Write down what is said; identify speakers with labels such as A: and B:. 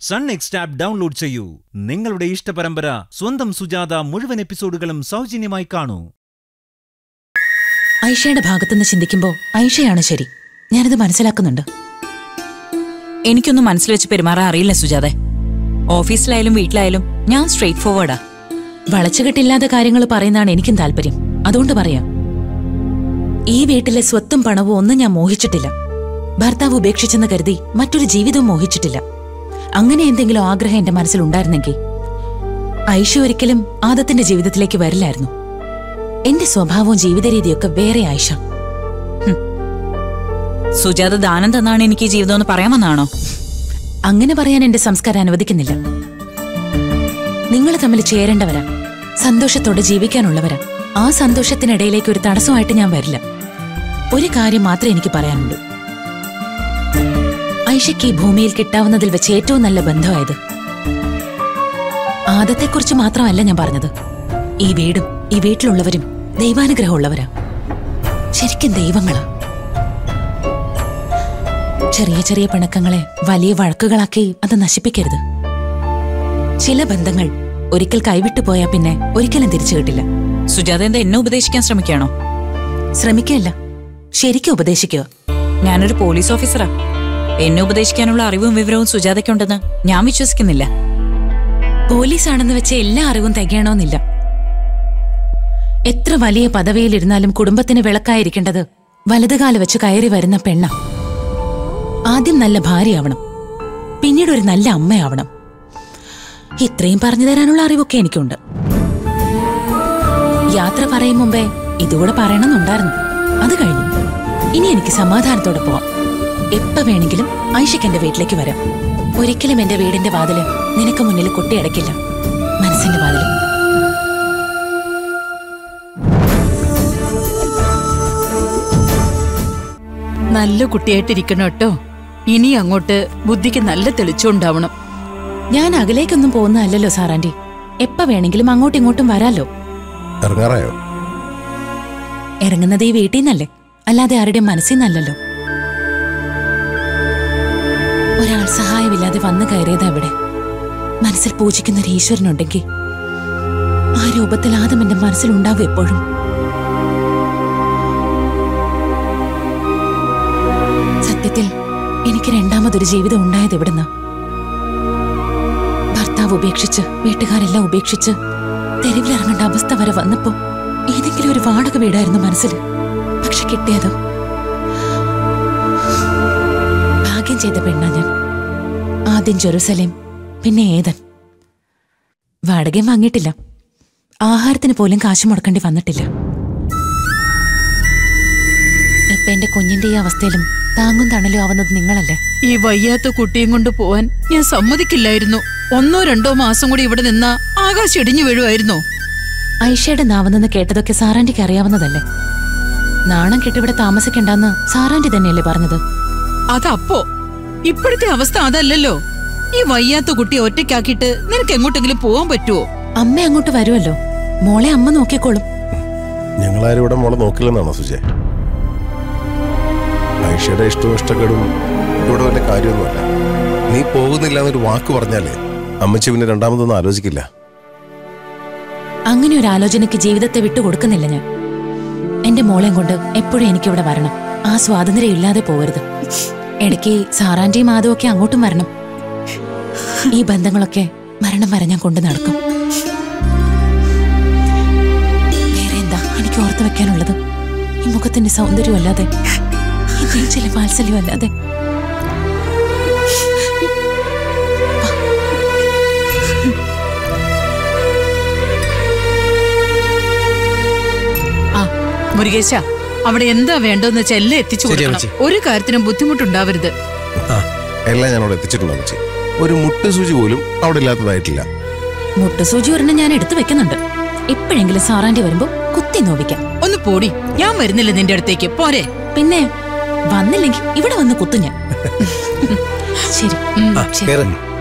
A: Sun next app download ചെയ്യൂ നിങ്ങളുടെ ഇഷ്ടപരമ്പര സ്വന്തം സുജാത മുഴുവൻ എപ്പിസോഡുകളും സൗജന്യമായി കാണൂ
B: ഐഷയുടെ ഭാഗത്തുനിന്ന് ചിന്തിക്കുമ്പോൾ ഐഷയാണ് ശരി ഞാനത് മനസ്സിലാക്കുന്നുണ്ട്
C: എനിക്കൊന്നും മനസ്സിൽ വെച്ച് പെരുമാറാൻ അറിയില്ല സുജാതെ ഓഫീസിലായാലും വീട്ടിലായാലും ഞാൻ സ്ട്രെയിറ്റ് ഫോർവേഡാ
B: വളച്ചുകെട്ടില്ലാത്ത കാര്യങ്ങൾ പറയുന്നതാണ് എനിക്കും താല്പര്യം അതുകൊണ്ട് പറയാം ഈ വീട്ടിലെ സ്വത്തും പണവും ഒന്നും ഞാൻ മോഹിച്ചിട്ടില്ല ഭർത്താവ് ഉപേക്ഷിച്ചെന്ന് കരുതി മറ്റൊരു ജീവിതവും മോഹിച്ചിട്ടില്ല അങ്ങനെ എന്തെങ്കിലും ആഗ്രഹം എന്റെ മനസ്സിലുണ്ടായിരുന്നെങ്കിൽ ഐഷ ഒരിക്കലും ആദത്തിന്റെ ജീവിതത്തിലേക്ക് വരില്ലായിരുന്നു എന്റെ സ്വഭാവവും ജീവിത രീതിയൊക്കെ വേറെ ആയിഷ
C: സുജാത ദാനം തന്നാണ് എനിക്ക് ഈ ജീവിതം എന്ന് പറയാമെന്നാണോ
B: അങ്ങനെ പറയാൻ എന്റെ സംസ്കാരം അനുവദിക്കുന്നില്ല നിങ്ങൾ തമ്മിൽ ചേരേണ്ടവരാ സന്തോഷത്തോടെ ജീവിക്കാനുള്ളവരാ ആ സന്തോഷത്തിനിടയിലേക്ക് ഒരു തടസ്സമായിട്ട് ഞാൻ വരില്ല ഒരു കാര്യം മാത്രമേ എനിക്ക് പറയാനുള്ളൂ ഐഷയ്ക്ക് ഈ ഭൂമിയിൽ കിട്ടാവുന്നതിൽ വെച്ച് ഏറ്റവും നല്ല ബന്ധമായത് ആദത്തെക്കുറിച്ച് മാത്രമല്ല ഞാൻ പറഞ്ഞത് ഈ വീടും ഈ വീട്ടിലുള്ളവരും ദൈവാനുഗ്രഹമുള്ളവരാ ശരിക്കും ദൈവങ്ങളാ ചെറിയ ചെറിയ പിണക്കങ്ങളെ വലിയ വഴക്കുകളാക്കി അത് നശിപ്പിക്കരുത് ചില ബന്ധങ്ങൾ ഒരിക്കൽ കൈവിട്ടു പോയാൽ പിന്നെ ഒരിക്കലും തിരിച്ചു കിട്ടില്ല
C: സുജാത എന്താ എന്നെ ഉപദേശിക്കാൻ ശ്രമിക്കുകയാണോ
B: ശ്രമിക്കല്ല ശരിക്കും ഉപദേശിക്കുക
C: ഞാനൊരു പോലീസ് ഓഫീസറാ എന്നെ ഉപദേശിക്കാനുള്ള അറിവും വിവരവും സുജാതയ്ക്കുണ്ടെന്ന് ഞാൻ വിശ്വസിക്കുന്നില്ല
B: പോലീസാണെന്ന് വെച്ച് എല്ലാ അറിവും തികയണമെന്നില്ല എത്ര വലിയ പദവിയിലിരുന്നാലും കുടുംബത്തിന് വിളക്കായിരിക്കേണ്ടത് വലതുകാല വെച്ച് കയറി വരുന്ന പെണ്ണ ആദ്യം നല്ല ഭാര്യയാവണം പിന്നീട് ഒരു നല്ല അമ്മയാവണം ഇത്രയും പറഞ്ഞു തരാനുള്ള അറിവൊക്കെ എനിക്കുണ്ട് യാത്ര പറയും മുമ്പേ ഇതുകൂടെ പറയണമെന്നുണ്ടായിരുന്നു അത് കഴിഞ്ഞു ഇനി എനിക്ക് സമാധാനത്തോടെ പോവാം എപ്പ വേണമെങ്കിലും ഐഷയ്ക്ക് എന്റെ വീട്ടിലേക്ക് വരാം ഒരിക്കലും എന്റെ വീടിന്റെ വാതില് നിനക്ക് മുന്നിൽ കൊട്ടിയടക്കില്ല മനസ്സിന്റെ വാതിലും
D: നല്ല കുട്ടിയായിട്ടിരിക്കണം കേട്ടോ ഇനി അങ്ങോട്ട് ബുദ്ധിക്ക് നല്ല തെളിച്ചുണ്ടാവണം
B: ഞാൻ അകലേക്കൊന്നും പോകുന്നതല്ലല്ലോ സാറാൻറ്റി എപ്പ വേണമെങ്കിലും അങ്ങോട്ടും ഇങ്ങോട്ടും വരാലോ
E: ഇറങ്ങാറായോ
B: ഇറങ്ങുന്നത് ഈ വീട്ടിൽ നിന്നല്ലേ അല്ലാതെ ആരുടെയും മനസ്സിൽ നിന്നല്ലല്ലോ ഒരാൾ സഹായമില്ലാതെ വന്നു കയറിയതാ ഇവിടെ മനസ്സിൽ പൂജിക്കുന്ന ഒരു ഈശ്വരനുണ്ടെങ്കിൽ ആ രൂപത്തിൽ ആദം എന്റെ മനസ്സിലുണ്ടാവും എപ്പോഴും സത്യത്തിൽ എനിക്ക് രണ്ടാമതൊരു ജീവിതം ഉണ്ടായത് എവിടുന്നാ ഭർത്താവ് ഉപേക്ഷിച്ച് വീട്ടുകാരെല്ലാം ഉപേക്ഷിച്ച് തെരുവിലിറങ്ങേണ്ട അവസ്ഥ വരെ വന്നപ്പോ ഏതെങ്കിലും ഒരു വാടക വീടായിരുന്നു മനസ്സിൽ പക്ഷെ കിട്ടിയതോ ഭാഗ്യം ചെയ്ത പെണ്ണാ ഞാൻ ആദ്യം ജെറുസലേം പിന്നെ ഏതൻ വാടകയും വാങ്ങിയിട്ടില്ല ആഹാരത്തിന് പോലും കാശ് മുടക്കേണ്ടി വന്നിട്ടില്ല ഇപ്പൊ എന്റെ കുഞ്ഞിന്റെ ഈ അവസ്ഥയിലും താങ്ങും തണലും ആവുന്നത് നിങ്ങളല്ലേ
D: ഈ വയ്യാത്ത കുട്ടിയും കൊണ്ട് പോവാൻ ഞാൻ സമ്മതിക്കില്ലായിരുന്നു ഒന്നോ രണ്ടോ മാസം കൂടി ഇവിടെ നിന്നാ ആകാശം ഇടിഞ്ഞു വീഴുമായിരുന്നോ
B: ഐഷയുടെ നാവെന്ന് കേട്ടതൊക്കെ സാറാന്റിക്ക് അറിയാവുന്നതല്ലേ നാണം കെട്ടിവിടെ താമസിക്കണ്ടെന്ന് സാറാന്റി തന്നെയല്ലേ പറഞ്ഞത്
D: അതപ്പോ ഇപ്പോഴത്തെ അവസ്ഥ അതല്ലല്ലോ ഈ വയ്യാത്ത കുട്ടിയെ ഒറ്റയ്ക്കാക്കിയിട്ട് നിനക്ക് എങ്ങോട്ടെങ്കിലും പോവാൻ പറ്റുമോ
B: അമ്മ അങ്ങോട്ട് വരുമല്ലോ മോളെ അമ്മ നോക്കിക്കോളും
E: ഞങ്ങളാരും ഇവിടെ മോളെ നോക്കില്ലെന്നാണോ സുജയ് ഐഷയുടെ ഇഷ്ടവും ഇഷ്ടക്കേടും ഇവിടെ വല്ല കാര്യമൊന്നുമല്ല നീ പോകുന്നില്ല എന്നൊരു വാക്ക് പറഞ്ഞാലേ അമ്മച്ചി പിന്നെ രണ്ടാമതൊന്നും ആലോചിക്കില്ല
B: അങ്ങനെ ഒരു ആലോചനയ്ക്ക് ജീവിതത്തെ വിട്ടുകൊടുക്കുന്നില്ല ഞാൻ എന്റെ മോളെയും കൊണ്ട് എപ്പോഴും എനിക്കിവിടെ വരണം ആ സ്വാതന്ത്ര്യം ഇല്ലാതെ പോകരുത് ഇടയ്ക്ക് സാറാന്റെയും ആദവും ഒക്കെ അങ്ങോട്ടും വരണം ഈ ബന്ധങ്ങളൊക്കെ മരണം വരെ ഞാൻ കൊണ്ടു നടക്കും വേറെ എന്താ എനിക്ക് ഓർത്തു വെക്കാനുള്ളത് ഈ മുഖത്തിന്റെ സൗന്ദര്യമല്ലാതെ ഈ നെഞ്ചിലെ വാത്സല്യമല്ലാതെ
D: ആ മുരുകേശ അവിടെ എന്താ വേണ്ടോന്ന് വെച്ചാൽ എല്ലാം എത്തിച്ചു കൊടുക്കണം ഒരു കാര്യത്തിനും ബുദ്ധിമുട്ടുണ്ടാവരുത്
E: ആ എല്ലാം ഞാൻ അവിടെ എത്തിച്ചിട്ടുണ്ട് അമ്മച്ചി ഒരു മുട്ട് സൂചി പോലും അവിടെ ഇല്ലാത്തതായിട്ടില്ല
B: മുട്ടുസൂചി ഒരെണ്ണം ഞാൻ എടുത്തു വെക്കുന്നുണ്ട് എപ്പോഴെങ്കിലും സാറാന്റി വരുമ്പോ കുത്തി നോവിക്കാം
D: ഒന്ന് പോടി ഞാൻ വരുന്നില്ല നിന്റെ അടുത്തേക്ക് പോരെ
B: പിന്നെ വന്നില്ലെങ്കിൽ ഇവിടെ വന്ന് കുത്തു ഞാൻ ശരി
D: ഉം.
B: ശരി